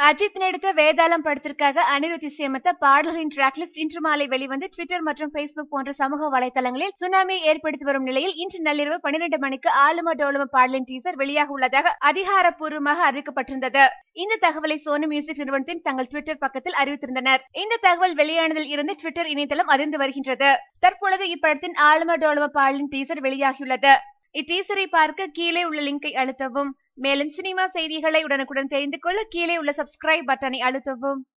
அஜித் நடித்த வேதாளம் படத்திற்காக அனிருத் இசையமைத்த பாடல்களின் ட்ராக் லிஸ்ட் இன்று மாலை வெளிவந்து ட்விட்டர் மற்றும் பேஸ்புக் போன்ற சமூக வலைதளங்களில் சுனாமியை ஏற்படுத்தி வரும் நிலையில் இன்று நள்ளிரவு பன்னிரண்டு மணிக்கு ஆலும டோலும பாடலின் டீசர் வெளியாக உள்ளதாக அதிகாரப்பூர்வமாக அறிவிக்கப்பட்டிருந்தது இந்த தகவலை சோனி மியூசிக் நிறுவனத்தின் தங்கள் ட்விட்டர் பக்கத்தில் அறிவித்திருந்தனர் இந்த தகவல் வெளியானதில் இருந்து ட்விட்டர் இணையதளம் அறிந்து வருகின்றது தற்பொழுது இப்படத்தின் ஆலும டோலும பாடலின் டீசர் வெளியாகியுள்ளது இட்டீசரை பார்க்க கீழே உள்ள லிங்கை அழுத்தவும் மேலும் சினிமா செய்திகளை உடனுக்குடன் தெரிந்து கொள்ள கீழே உள்ள சப்ஸ்கிரைப் பட்டனை அழுத்தவும்